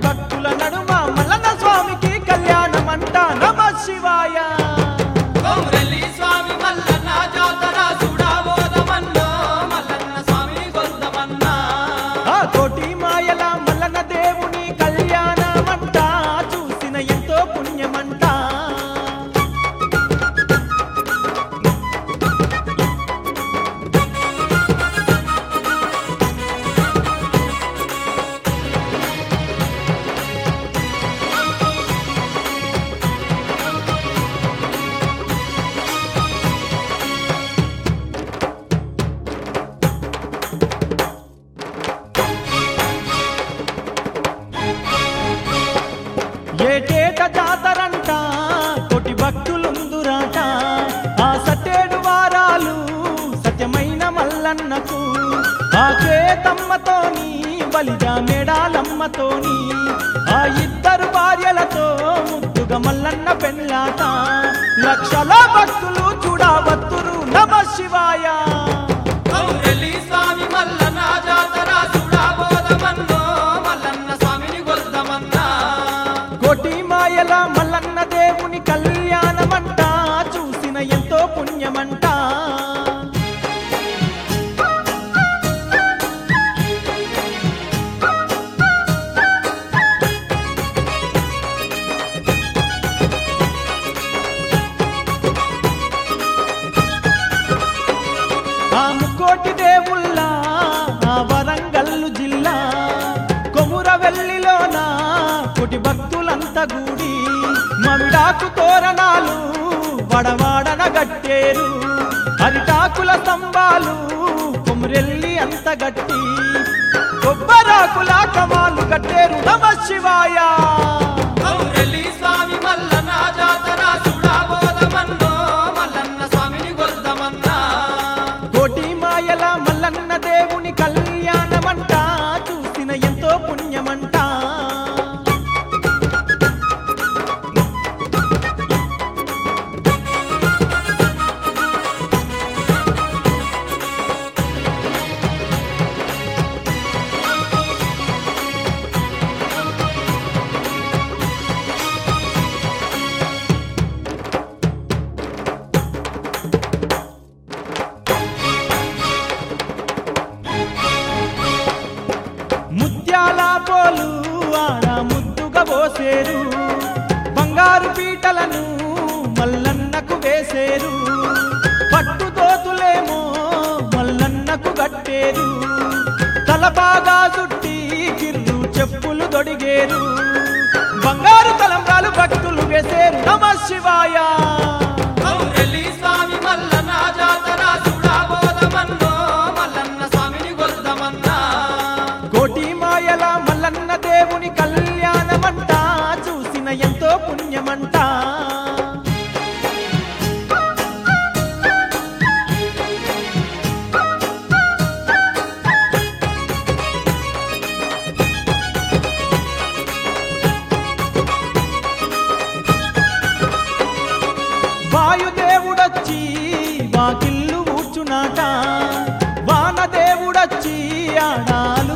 భక్తుల నడుమ మల్లన్న స్వామికి కళ్యాణమంట నమ శివాయ కొమ్రెల్లి స్వామి మల్లన్న జాతర చూడబోదమన్నో మల్లన్న స్వామి గొంతమన్నా ఆ కోటి మాయల మల్లన్న దేవుని కళ్యాణమంట చూసిన ఎంతో పుణ్యమంట ఏటేట జాతరంట కోటి భక్తులుందురాట ఆ సతేడు వారాలు సత్యమైన మల్లన్నకు ఆ కేతమ్మతోని బలిగా మేడాలమ్మతోని ఆ ఇద్దరు భార్యలతో ముద్దుగా మల్లన్న పెళ్ళాట లక్షల భక్తులు చూడవత్తురు నమ శివాయ కొమ్రెల్లి స్వామి మల్లన్న జాతర చూడబోదమన్నో మల్లన్న స్వామిని గొంతమన్నా కోటి మాయల మల్లన్న దేవుని కళ్యాణమంట చూసిన ఎంతో పుణ్యమంట ఆ ముక్కోటి దేవుళ్ళ ఆ వరంగల్లు జిల్లా కొమురవెల్లిలోన కోటి భక్తులంత గూడి మమిడాకు తోరణాలు వడవాడన గట్టేరు అరిటాకుల స్తంభాలు కొమురెల్లి అంత గట్టి కొబ్బరాకుల కమాలు కట్టేరు నమ శివాయ కొమ్రెల్లి స్వామి మల్లన్న జాతర చూడబోదమన్నో మల్లన్న స్వామిని గొంతమన్నా కోటి మాయల మల్లన్న దేవుని కళ్యాణమంట చూసిన ఎంతో పుణ్యమంట ముత్యాల పోలు ఆడ ముద్దుగా పోసేరు బంగారు పీటలను మల్లన్నకు వేసేరు పట్టు దోతులేమో మల్లన్నకు కట్టేరు తలబాగా చుట్టి కిర్రు చెప్పులు దొడిగేరు బంగారు తలంబ్రాలు భక్తులు వేసేరు నమ శివాయ కొమ్రెల్లి స్వామి మల్లన్న జాతర చూడబోదమన్నో మల్లన్న స్వామిని గొంతమన్నా కోటి మాయల మల్లన్న దేవుని కళ్యాణమంట చూసిన ఎంతో పుణ్యమంట వాయుదేవుడొచ్చి వాకిల్లు ఊడ్చునాట వానదేవుడొచ్చి ఆడాలు